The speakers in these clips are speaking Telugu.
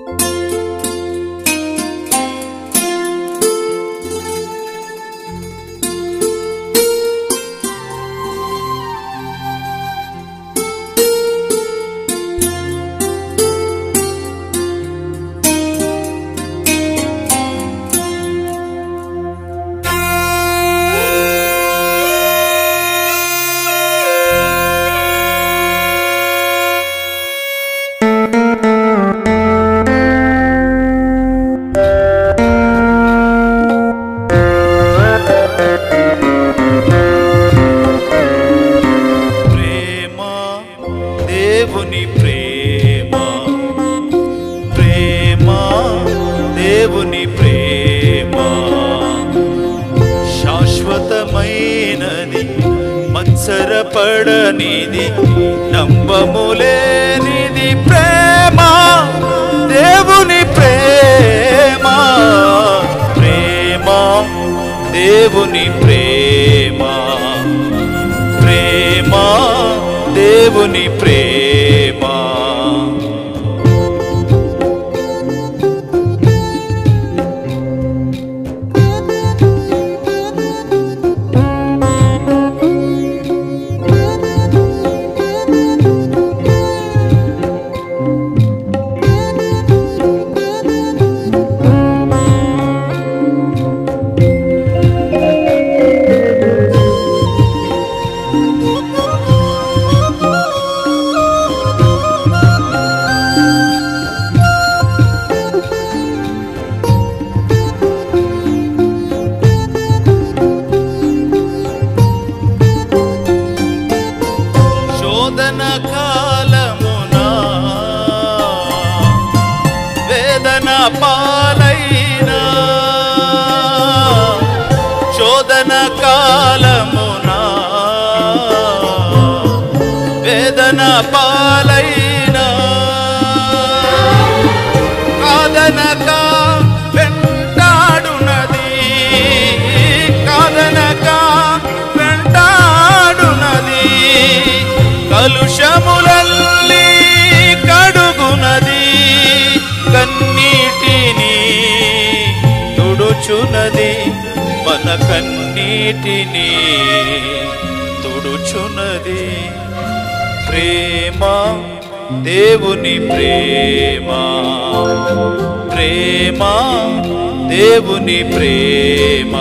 ప్రేమ దేవుని ప్రేమ ప్రేమ దేవుని ప్రేమ శాశ్వతమైనది మత్సరపడనిది నంబములేనిది ప్రేమ దేవుని ప్రేమ ప్రేమ దేవుని ప్రేమ ప్రేమ దేవుని ప్రేమ శోధన కాలమున వేదన పాలైనా శోధన కాలమున వేదన పాలైనా కాదనక వెంటాడునది కాదనక వెంటాడునది కలుషములల్లి కడుగునది కన్నీటిని తుడుచునది మన కన్నీటిని తుడుచునది ప్రేమ దేవుని ప్రేమ ప్రేమ దేవుని ప్రేమ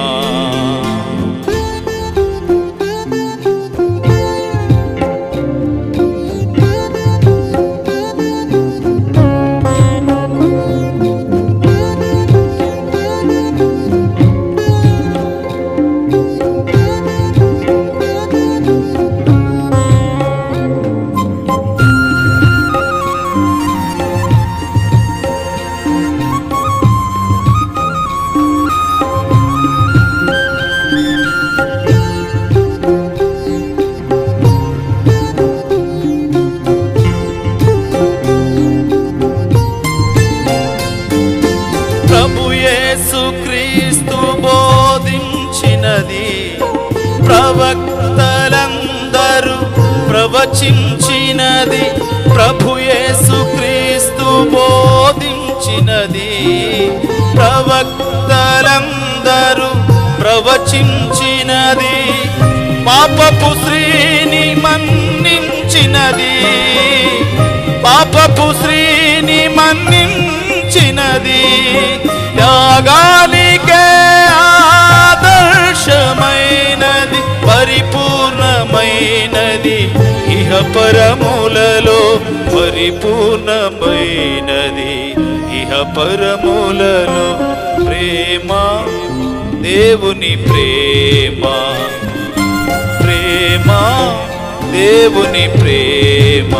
ప్రభు యేసు క్రీస్తు బోధించినది ప్రవక్తలందరూ ప్రవచించినది ప్రభు యేసు క్రీస్తు బోధించినది ప్రవక్తలందరూ ప్రవచించినది పాపపు శ్రీని మన్నించినది పాపపు శ్రీని మన్నించినది యాగానికే ఆదర్శమైనది పరిపూర్ణమైనది ఇహ పరములలో పరిపూర్ణమైనది ఇహ పరములలో ప్రేమ దేవుని ప్రేమ ప్రేమ దేవుని ప్రేమ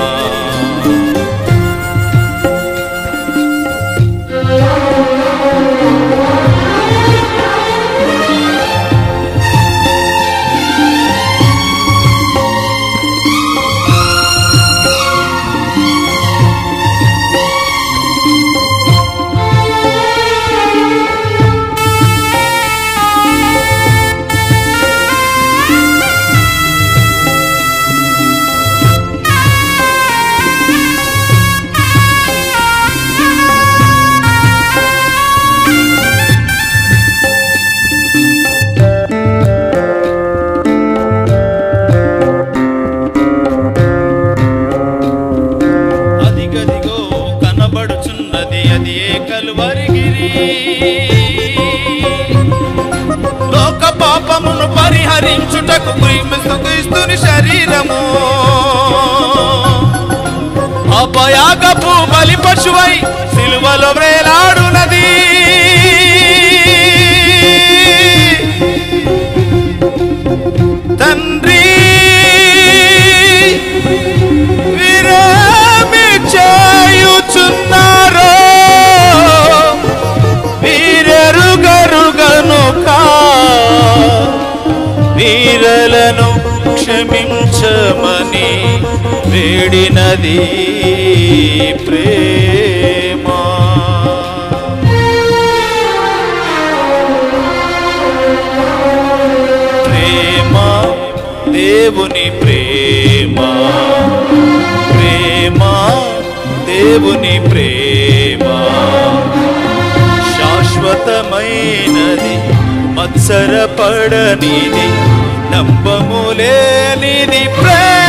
అది ఏ కలువరిగిరి లోక పాపమును పరిహరించుటకు క్రీస్తుని శరీరము అపయాగపు బలి పశువై సిలువలో వేలాడునది తండ్రి విరామి చేయుచున్నారో వీరెరుగరుగనుక వీరలను క్షమించమని వేడినది ప్రేమ ప్రేమ దేవుని ప్రేమ ప్రేమ దేవుని ప్రేమ శాశ్వతమైనది మత్సరపడనిది నంబములేనిది ప్రేమ